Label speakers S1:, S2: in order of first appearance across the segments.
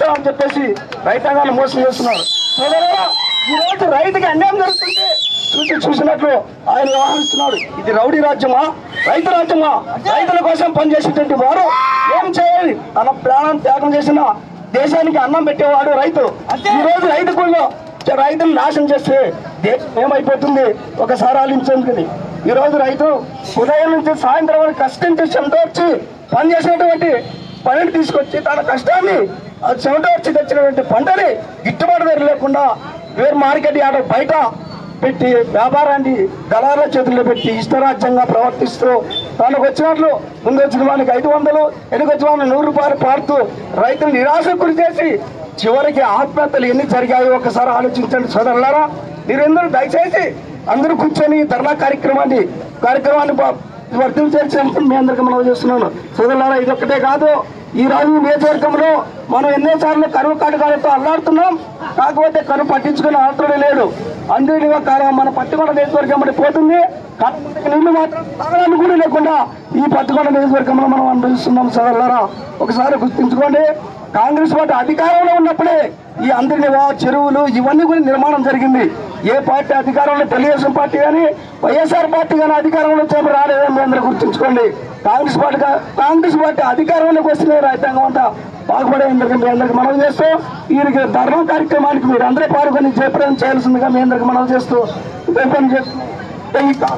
S1: ఇస్తామని చెప్పేసి రైతాంగాన్ని మోసం చేస్తున్నారు సోదరులారా, ఈ రోజు రైతుకి అన్యాయం జరుగుతుంటే చూసి చూసినట్లు ఆయన వ్యవహరిస్తున్నాడు ఇది రౌడీ రాజ్యమా రైతు రాజ్యమా రైతుల కోసం పనిచేసేటువంటి వారు ఏం చేయాలి తన ప్రాణం త్యాగం చేసిన దేశానికి అన్నం పెట్టేవాడు రైతు ఈ రోజు రైతు కూడా రైతును నాశనం చేస్తే దేశం ఏమైపోతుంది ఒకసారి ఆలోచించుకుని ఈ రోజు రైతు ఉదయం నుంచి సాయంత్రం వరకు కష్టించి చెమట వచ్చి పనిచేసినటువంటి పనిని తీసుకొచ్చి తన కష్టాన్ని ఆ చెమట వచ్చి తెచ్చినటువంటి పంటని గిట్టుబాటు ధర లేకుండా వేరు మార్కెట్ యార్డ్ బయట పెట్టి వ్యాపారాన్ని దళారుల చేతుల్లో పెట్టి ఇష్టరాజ్యంగా ప్రవర్తిస్తూ తనకు వచ్చినట్లు ముందు వచ్చిన వానికి ఐదు వందలు వెనుకొచ్చిన వాడిని నూరు రూపాయలు పాడుతూ రైతులు నిరాశకు గురి చేసి చివరికి ఆత్మహత్యలు ఎన్ని జరిగాయో ఒకసారి ఆలోచించండి సోదరులారా మీరందరూ దయచేసి అందరూ కూర్చొని ఈ ధర్నా కార్యక్రమాన్ని కార్యక్రమాన్ని ప- వర్ధం చేర్చినప్పుడు మీ అందరికీ మనం చేస్తున్నాను సోదరులారా ఇది ఒక్కటే కాదు ఈ రోజు ఈ నియోజకవర్గంలో మనం ఎన్నోసార్లు కరువు కాటకాలతో అల్లాడుతున్నాం కాకపోతే కరువు పట్టించుకునే ఆత్రుడే లేడు అందులో కారణం మన పట్టుకొండ నియోజకవర్గం మరి పోతుంది కాకపోతే నీళ్లు మాత్రం తాగడానికి కూడా లేకుండా ఈ పట్టుకొండ నియోజకవర్గంలో మనం అనుభవిస్తున్నాం సోదరులారా ఒకసారి గుర్తుంచుకోండి కాంగ్రెస్ పార్టీ అధికారంలో ఉన్నప్పుడే ఈ అందరినివా చెరువులు ఇవన్నీ కూడా నిర్మాణం జరిగింది ఏ పార్టీ అధికారంలో తెలుగుదేశం పార్టీ కానీ వైఎస్ఆర్ పార్టీ కానీ అధికారంలో వచ్చేపు రాలేదని మీ అందరూ గుర్తుంచుకోండి కాంగ్రెస్ పార్టీ కా- కాంగ్రెస్ పార్టీ అధికారంలోకి వస్తే రైతాంగం అంతా బాగుపడే అందరికీ మీ అందరికి మనం చేస్తూ ఈ ధర్మ కార్యక్రమానికి మీరు అందరూ పాల్గొని జయప్రదం చేయాల్సిందిగా మీ అందరికి మనం చేస్తూ జయప్రదం చేస్తూ ఈ కా-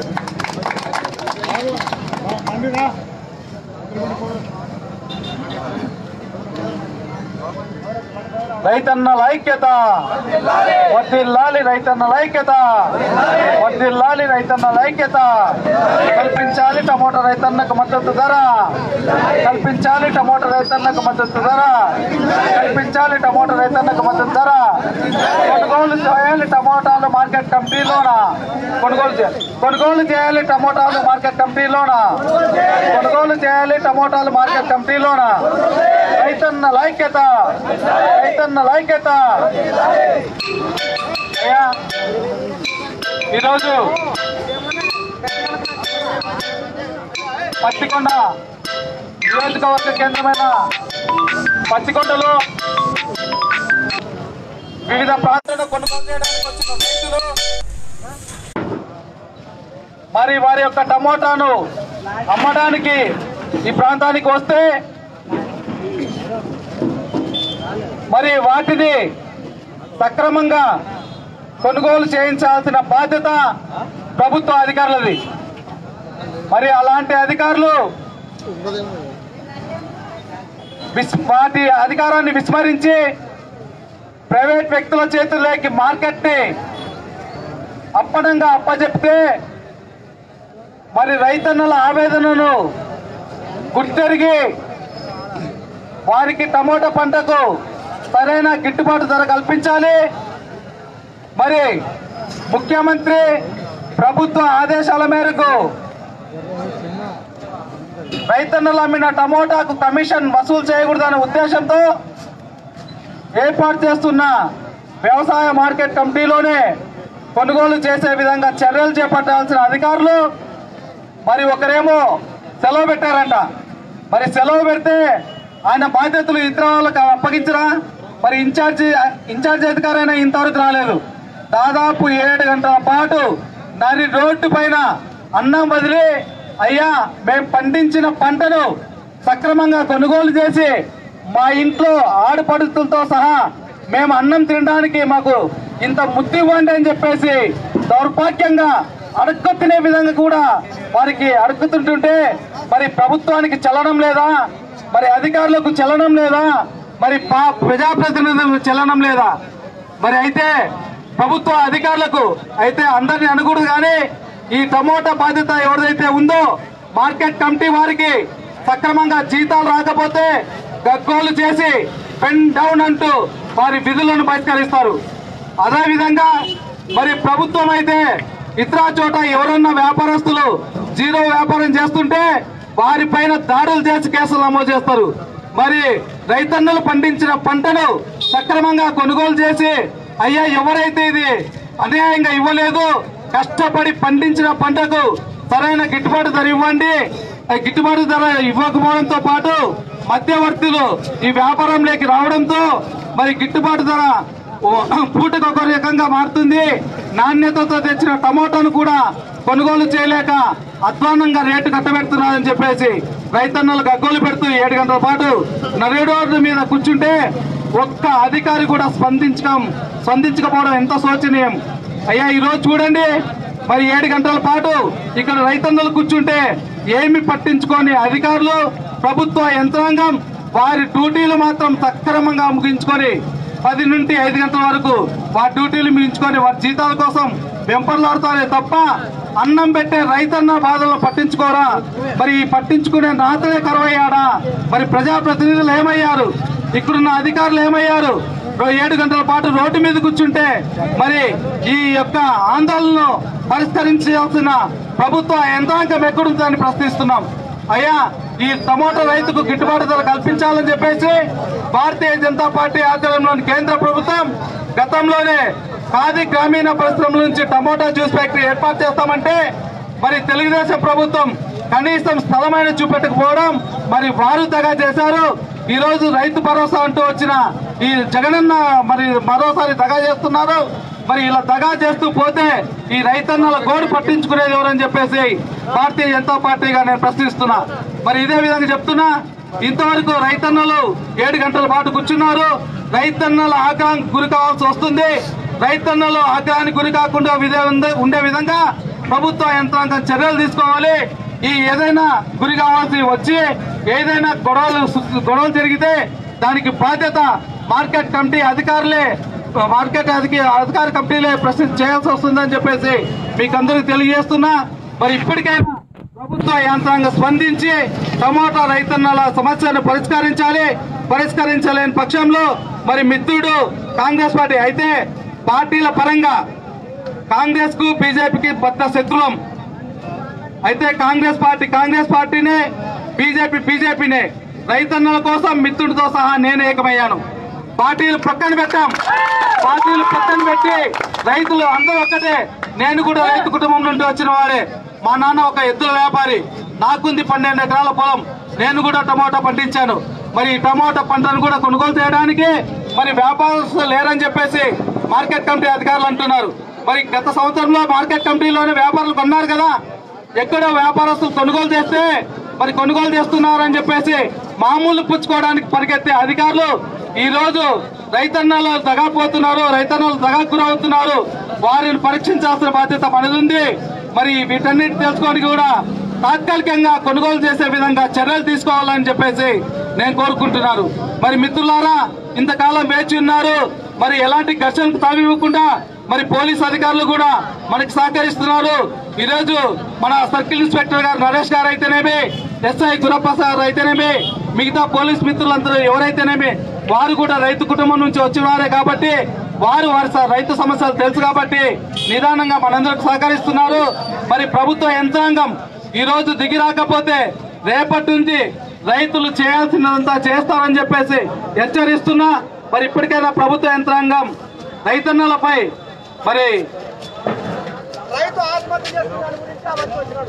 S2: రైతన్నల ఐక్యత వర్దిల్లాలి రైతన్నల ఐక్యత వర్దిల్లాలి రైతన్నల ఐక్యత కల్పించాలి టమోటా రైతన్నకు మద్దతు ధర కల్పించాలి టమోటా రైతన్నకు మద్దతు ధర కల్పించాలి టమోటా రైతన్నకు మద్దతు ధర కొనుగోలు చేయాలి టమోటాలు మార్కెట్ కమిటీలోన కొనుగోలు చేయాలి కొనుగోలు చేయాలి టమోటాలు మార్కెట్ కమిటీలోన కొనుగోలు చేయాలి టమోటాలు మార్కెట్ కమిటీలోన రైతన్నల ఐక్యత రైతన్నల ఐక్యత అయ్యా ఈరోజు పత్తికొండ నియోజకవర్గ కేంద్రమైన పత్తికొండలో వివిధ ప్రాంతాలను కొనుగోలు చేయడానికి వచ్చిన రైతులు మరి వారి యొక్క టమోటాను అమ్మడానికి ఈ ప్రాంతానికి వస్తే మరి వాటిని సక్రమంగా కొనుగోలు చేయించాల్సిన బాధ్యత ప్రభుత్వ అధికారులది మరి అలాంటి అధికారులు విస్- వాటి అధికారాన్ని విస్మరించి ప్రైవేట్ వ్యక్తుల చేతుల్లోకి మార్కెట్ ని అప్పనంగా అప్పచెప్తే మరి రైతన్నల ఆవేదనను గుర్తెరిగి వారికి టమోటా పంటకు సరైన గిట్టుబాటు ధర కల్పించాలి మరి ముఖ్యమంత్రి ప్రభుత్వ ఆదేశాల మేరకు రైతన్నలు అమ్మిన టమోటాకు కమిషన్ వసూలు చేయకూడదనే ఉద్దేశంతో ఏర్పాటు చేస్తున్న వ్యవసాయ మార్కెట్ కమిటీలోనే కొనుగోలు చేసే విధంగా చర్యలు చేపట్టాల్సిన అధికారులు మరి ఒకరేమో సెలవు పెట్టారంట మరి సెలవు పెడితే ఆయన బాధ్యతలు ఇతర వాళ్ళకి అప్పగించరా మరి ఇన్ఛార్జి ఇన్ఛార్జి అధికారైనా ఇంతవరకు రాలేదు దాదాపు ఏడు గంటల పాటు దాని రోడ్డు పైన అన్నం వదిలి అయ్యా మేము పండించిన పంటను సక్రమంగా కొనుగోలు చేసి మా ఇంట్లో ఆడపడుతులతో సహా మేము అన్నం తినడానికి మాకు ఇంత ముద్దు ఇవ్వండి అని చెప్పేసి దౌర్భాగ్యంగా అడుక్కు తినే విధంగా కూడా వారికి అడుక్కుతుంటుంటే మరి ప్రభుత్వానికి చలనం లేదా మరి అధికారులకు చలనం లేదా మరి పా- ప్రజాప్రతినిధులకు చలనం లేదా మరి అయితే ప్రభుత్వ అధికారులకు అయితే అందరిని అనకూడదు కానీ ఈ టమోటా బాధ్యత ఎవరిదైతే ఉందో మార్కెట్ కమిటీ వారికి సక్రమంగా జీతాలు రాకపోతే గగ్గోలు చేసి పెన్ డౌన్ అంటూ వారి విధులను బహిష్కరిస్తారు అదే విధంగా మరి ప్రభుత్వం అయితే ఇతర చోట ఎవరన్నా వ్యాపారస్తులు జీరో వ్యాపారం చేస్తుంటే వారిపైన దాడులు చేసి కేసులు నమోదు చేస్తారు మరి రైతన్నలు పండించిన పంటను సక్రమంగా కొనుగోలు చేసి అయ్యా ఎవరైతే ఇది అన్యాయంగా ఇవ్వలేదు కష్టపడి పండించిన పంటకు సరైన గిట్టుబాటు ధర ఇవ్వండి ఆ గిట్టుబాటు ధర ఇవ్వకపోవడంతో పాటు మధ్యవర్తులు ఈ వ్యాపారంలోకి రావడంతో మరి గిట్టుబాటు ధర ఓ పూటకు ఒక రకంగా మారుతుంది నాణ్యతతో తెచ్చిన టమోటాను కూడా కొనుగోలు చేయలేక అధ్వానంగా రేటు కట్టబెడుతున్నారని చెప్పేసి రైతన్నలు గగ్గోలు పెడుతూ ఏడు గంటల పాటు నరేడోర్డు మీద కూర్చుంటే ఒక్క అధికారి కూడా స్పందించడం స్పందించకపోవడం ఎంత శోచనీయం అయ్యా ఈ రోజు చూడండి మరి ఏడు గంటల పాటు ఇక్కడ రైతన్నలు కూర్చుంటే ఏమి పట్టించుకొని అధికారులు ప్రభుత్వ యంత్రాంగం వారి డ్యూటీలు మాత్రం సక్రమంగా ముగించుకొని పది నుండి ఐదు గంటల వరకు వారి డ్యూటీలు ముగించుకొని వారి జీతాల కోసం వెంపర్లాడుతారే తప్ప అన్నం పెట్టే రైతన్న బాధలను పట్టించుకోరా మరి ఈ పట్టించుకునే నాతనే కరువయ్యాడా మరి ప్రజాప్రతినిధులు ఏమయ్యారు ఇక్కడున్న అధికారులు ఏమయ్యారు రో- ఏడు గంటల పాటు రోడ్డు మీద కూర్చుంటే మరి ఈ యొక్క ఆందోళనను పరిష్కరించాల్సిన ప్రభుత్వ యంత్రాంగం ఎక్కడుందని ప్రశ్నిస్తున్నాం అయ్యా ఈ టమోటా రైతుకు గిట్టుబాటు ధర కల్పించాలని చెప్పేసి భారతీయ జనతా పార్టీ ఆధ్వర్యంలోని కేంద్ర ప్రభుత్వం గతంలోనే ఖాదీ గ్రామీణ పరిశ్రమల నుంచి టమోటా జ్యూస్ ఫ్యాక్టరీ ఏర్పాటు చేస్తామంటే మరి తెలుగుదేశం ప్రభుత్వం కనీసం స్థలమైన చూపెట్టకపోవడం మరి వారు దగా చేశారు ఈ రోజు రైతు భరోసా అంటూ వచ్చిన ఈ జగనన్న మరి మరోసారి దగా చేస్తున్నారు మరి ఇలా దగా చేస్తూ పోతే ఈ రైతన్నల గోడు పట్టించుకునేది ఎవరని చెప్పేసి భారతీయ జనతా పార్టీగా నేను ప్రశ్నిస్తున్నా మరి ఇదే విధంగా చెప్తున్నా ఇంతవరకు రైతన్నలు ఏడు గంటల పాటు కూర్చున్నారు రైతన్నల ఆగ్రహానికి గురి కావాల్సి వస్తుంది రైతన్నలు ఆగ్రహానికి గురి కాకుండా విధే- ఉండే- ఉండే విధంగా ప్రభుత్వ యంత్రాంగం చర్యలు తీసుకోవాలి ఈ ఏదైనా గురి కావాల్సి వచ్చి ఏదైనా గొడవలు సు- గొడవలు జరిగితే దానికి బాధ్యత మార్కెట్ కమిటీ అధికారులే మార్కెట్ అధిక- అధికార కమిటీలే ప్రశ్న చేయాల్సి వస్తుందని చెప్పేసి మీకు అందరికి తెలియజేస్తున్నా మరి ఇప్పటికైనా ప్రభుత్వ యంత్రాంగం స్పందించి టమోటా రైతన్నల సమస్యను పరిష్కరించాలి పరిష్కరించలేని పక్షంలో మరి మిత్రుడు కాంగ్రెస్ పార్టీ అయితే పార్టీల పరంగా కాంగ్రెస్ కు బీజేపీకి బద్ద శత్రువం అయితే కాంగ్రెస్ పార్టీ కాంగ్రెస్ పార్టీనే బీజేపీ బీజేపీనే రైతన్నల కోసం మిత్రుడితో సహా నేను ఏకమయ్యాను పార్టీలు పక్కన పెట్టాం పార్టీలు పక్కన పెట్టి రైతులు అందరూ ఒక్కటే నేను కూడా రైతు కుటుంబం నుండి వచ్చిన వాడే మా నాన్న ఒక ఎద్దుల వ్యాపారి నాకుంది పన్నెండు ఎకరాల పొలం నేను కూడా టమోటా పండించాను మరి ఈ టమోటా పంటను కూడా కొనుగోలు చేయడానికి మరి వ్యాపారస్తులు లేరని చెప్పేసి మార్కెట్ కమిటీ అధికారులు అంటున్నారు మరి గత సంవత్సరంలో మార్కెట్ కమిటీలోనే వ్యాపారులు కొన్నారు కదా ఎక్కడో వ్యాపారస్తులు కొనుగోలు చేస్తే మరి కొనుగోలు చేస్తున్నారని చెప్పేసి మామూలు పుచ్చుకోవడానికి పరిగెత్తే అధికారులు ఈ రోజు రైతన్నలు దగాపోతున్నారు రైతన్నలు దగాకు గురవుతున్నారు వారిని పరీక్షించాల్సిన బాధ్యత మనది ఉంది మరి వీటన్నిటి తెలుసుకోవడానికి కూడా తాత్కాలికంగా కొనుగోలు చేసే విధంగా చర్యలు తీసుకోవాలని చెప్పేసి నేను కోరుకుంటున్నాను మరి మిత్రులారా ఇంతకాలం వేచి ఉన్నారు మరి ఎలాంటి ఘర్షణకు తావివ్వకుండా మరి పోలీస్ అధికారులు కూడా మనకి సహకరిస్తున్నారు ఈ రోజు మన సర్కిల్ ఇన్స్పెక్టర్ గారు నరేష్ గారు అయితేనేమి ఎస్ఐ గురప్ప సార్ అయితేనేమి మిగతా పోలీస్ మిత్రులందరూ ఎవరైతేనేమి వారు కూడా రైతు కుటుంబం నుంచి వచ్చినారే కాబట్టి వారు వారి స- రైతు సమస్యలు తెలుసు కాబట్టి నిదానంగా మనందరికి సహకరిస్తున్నారు మరి ప్రభుత్వ యంత్రాంగం ఈ రోజు దిగి రాకపోతే రేపటి నుంచి రైతులు చేయాల్సినదంతా చేస్తారని చెప్పేసి హెచ్చరిస్తున్నా మరి ఇప్పటికైనా ప్రభుత్వ యంత్రాంగం రైతన్నలపై మరి
S3: రైతు ఆత్మహత్య చేసుకున్న గురించి అవన్నీ వచ్చినాడు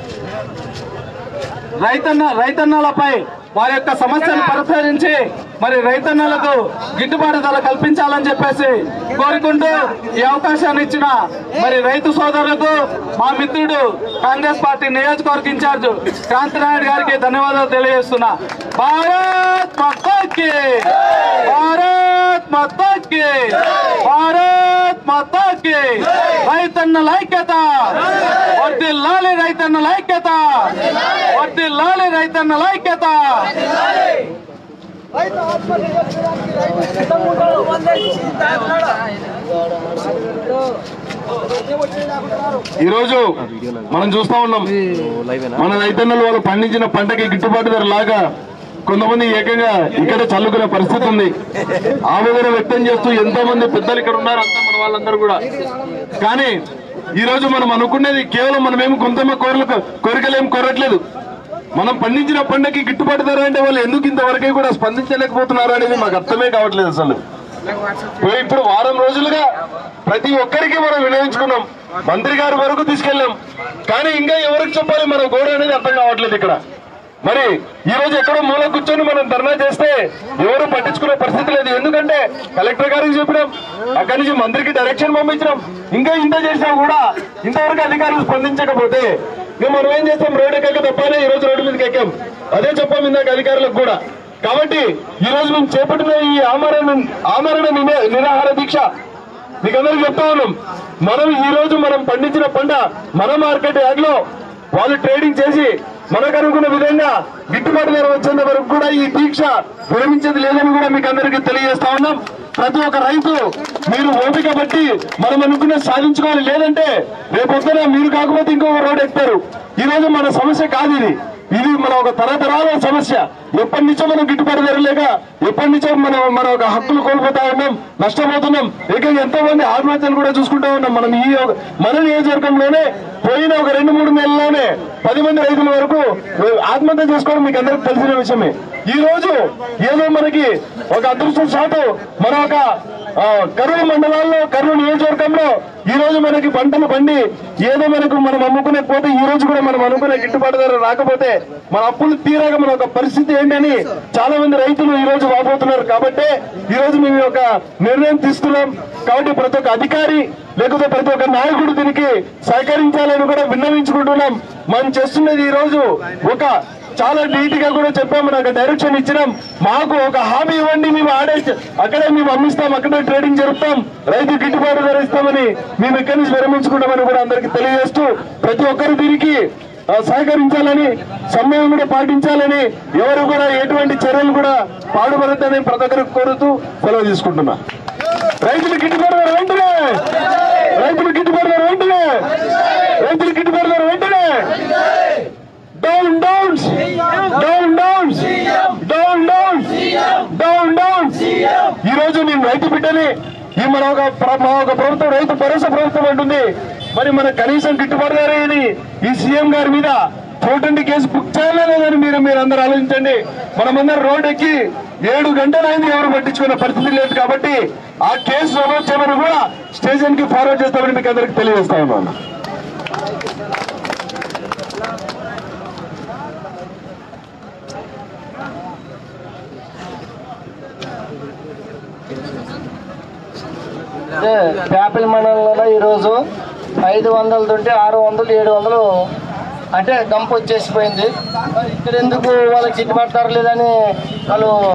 S2: రైతన్న రైతన్నలపై వారి యొక్క సమస్యను పరిశీలించి మరి రైతన్నలకు గిట్టుబాటు ధర కల్పించాలని చెప్పేసి కోరుకుంటూ ఈ అవకాశాన్ని ఇచ్చిన మరి రైతు సోదరులకు మా మిత్రుడు కాంగ్రెస్ పార్టీ నియోజకవర్గ ఇన్ఛార్జ్ క్రాంతి నాయుడు గారికి ధన్యవాదాలు తెలియజేస్తున్నా భారత్ మాతాకి భారత్ మాతాకి భారత్ మాతాకి రైతన్నల ఐక్యత వర్దిల్లాలి రైతన్నల ఐక్యత వర్దిల్లాలి రైతన్నల ఐక్యత
S3: రైతు ఆత్మహత్య చేసుకోవడానికి రైతు సిద్ధంగా ఉంటాడు వందేసి తాగుతున్నాడు. ఏమొచ్చింది అనుకుంటున్నారు?
S4: ఈరోజు మనం చూస్తా ఉన్నాం మన రైతన్నలు వాళ్ళు పండించిన పంటకి గిట్టుబాటు ధర లాగా కొంతమంది ఏకంగా ఇక్కడ చల్లుకునే పరిస్థితి ఉంది ఆవేదన వ్యక్తం చేస్తూ ఎంతో మంది పెద్దలు ఇక్కడ ఉన్నారు అంతా మన వాళ్ళందరూ కూడా కానీ ఈ రోజు మనం అనుకునేది కేవలం మనమేమి కొంతమ కోరిక కోరికలేం కోరట్లేదు మనం పండించిన పంటకి గిట్టుబాటు ధర అంటే వాళ్ళు ఎందుకు ఇంతవరకే కూడా స్పందించలేకపోతున్నారు అనేది మాకు అర్థమే కావట్లేదు అసలు పోయి ఇప్పుడు వారం రోజులుగా ప్రతి ఒక్కరికి మనం వినియోగించుకున్నాం మంత్రి గారి వరకు తీసుకెళ్ళాం కానీ ఇంకా ఎవరికి చెప్పాలి మన గోడ అనేది అర్థం కావట్లేదు ఇక్కడ మరి ఈ రోజు ఎక్కడో మూల కూర్చొని మనం ధర్నా చేస్తే ఎవరు పట్టించుకునే పరిస్థితి లేదు ఎందుకంటే కలెక్టర్ గారికి చెప్పినాం అక్కడి నుంచి మంత్రికి డైరెక్షన్ పంపించినాం ఇంకా ఇంత చేసినా కూడా ఇంతవరకు అధికారులు స్పందించకపోతే ఇంకా మనం ఏం చేస్తాం రోడ్డు ఎక్కక తప్పనే ఈ రోజు రోడ్డు మీదకి ఎక్కాం అదే చెప్పాం ఇందాక అధికారులకు కూడా కాబట్టి ఈ రోజు మేము చేపట్టిన ఈ ఆమరణ ఆమరణ నినే- నిరాహార దీక్ష మీకు అందరికి చెప్తా ఉన్నాం మనం ఈ రోజు మనం పండించిన పంట మన మార్కెట్ యార్డ్ లో వాళ్ళు ట్రేడింగ్ చేసి మనకు అనుకున్న విధంగా గిట్టుబాటు ధర వచ్చేంత వరకు కూడా ఈ దీక్ష విరమించేది లేదని కూడా మీకు అందరికీ తెలియజేస్తా ఉన్నాం ప్రతి ఒక్క రైతు మీరు ఓపిక బట్టి మనం అనుకున్న సాధించుకోవాలి లేదంటే రేపొద్దున మీరు కాకపోతే ఇంకొక రోడ్ ఎక్కుతారు ఈ రోజు మన సమస్య కాదు ఇది ఇది మన ఒక తరతరాల సమస్య ఎప్పటి నుంచో మనం గిట్టుబాటు ధర లేక ఎప్పటి నుంచో మనం మన ఒక హక్కులు కోల్పోతా ఉన్నాం నష్టపోతున్నాం ఇక ఎంతో మంది ఆత్మహత్యలు కూడా చూసుకుంటా ఉన్నాం మనం ఈ ఒక- మన నియోజకవర్గంలోనే పోయిన ఒక రెండు మూడు నెలల్లోనే పది మంది రైతుల వరకు ఆత్మహత్య చేసుకోవడం మీకు అందరికి తెలిసిన విషయమే ఈ రోజు ఏదో మనకి ఒక అదృష్టం షాటు మన ఒక ఆ, కరువు మండలాల్లో కరువు నియోజకవర్గంలో ఈ రోజు మనకి పంటలు పండి ఏదో మనకు మనం అమ్ముకునే పోతే ఈ రోజు కూడా మనం అనుకునే గిట్టుబాటు ధర రాకపోతే మన అప్పులు తీరాక మన ఒక పరిస్థితి ఏంటని చాలా మంది రైతులు ఈ రోజు వాపోతున్నారు కాబట్టి ఈ రోజు మేము ఒక నిర్ణయం తీసుకున్నాం కాబట్టి ప్రతి ఒక్క అధికారి లేకపోతే ప్రతి ఒక్క నాయకుడు దీనికి సహకరించాలని కూడా విన్నవించుకుంటున్నాం మనం చేస్తున్నది ఈ రోజు ఒక చాలా నీట్ గా కూడా చెప్పాము నాకు డైరెక్షన్ ఇచ్చినాం మాకు ఒక హామీ ఇవ్వండి మేము ఆడే అక్కడే మేము అమ్మిస్తాం అక్కడే ట్రేడింగ్ జరుపుతాం రైతు గిట్టుబాటు ధర ఇస్తామని మేము ఇక్కడి నుంచి విరమించుకుంటామని కూడా అందరికి తెలియజేస్తూ ప్రతి ఒక్కరు దీనికి ఆ, సహకరించాలని సమయం కూడా పాటించాలని ఎవరు కూడా ఎటువంటి చర్యలు కూడా పాడుపడతానని ప్రతి ఒక్కరికి కోరుతూ సెలవు తీసుకుంటున్నా రైతులు గిట్టుబాటు ధర వెంటనే రైతులు గిట్టుబాటు ధర వెంటనే రైతులు గిట్టుబాటు ధర వెంటనే down down down down down down down down ఈ రోజు నేను రైతు బిడ్డని ఈ మన ఒక ప్ర- మా ఒక ప్రభుత్వం రైతు భరోసా ప్రభుత్వం అంటుంది మరి మన కనీసం గిట్టుబాటు ధర ఏది ఈ సీఎం గారి మీద చూడండి కేసు బుక్ చేయాలా లేదని మీరు మీరు అందరూ ఆలోచించండి మనమందరం రోడ్ ఎక్కి ఏడు గంటలైంది ఎవరు పట్టించుకునే పరిస్థితి లేదు కాబట్టి ఆ కేసు నమోదు చేయమని కూడా స్టేషన్ కి ఫార్వర్డ్ చేస్తామని మీకు అందరికి తెలియజేస్తా ఉన్నాను
S1: అదే పేపల్ మండలంలో ఈరోజు ఐదు వందలు ఉంటే ఆరు వందలు ఏడు వందలు అంటే గంప వచ్చేసిపోయింది మరి ఇక్కడ ఎందుకు వాళ్ళకి గిట్టుబాటు ధర లేదని వాళ్ళు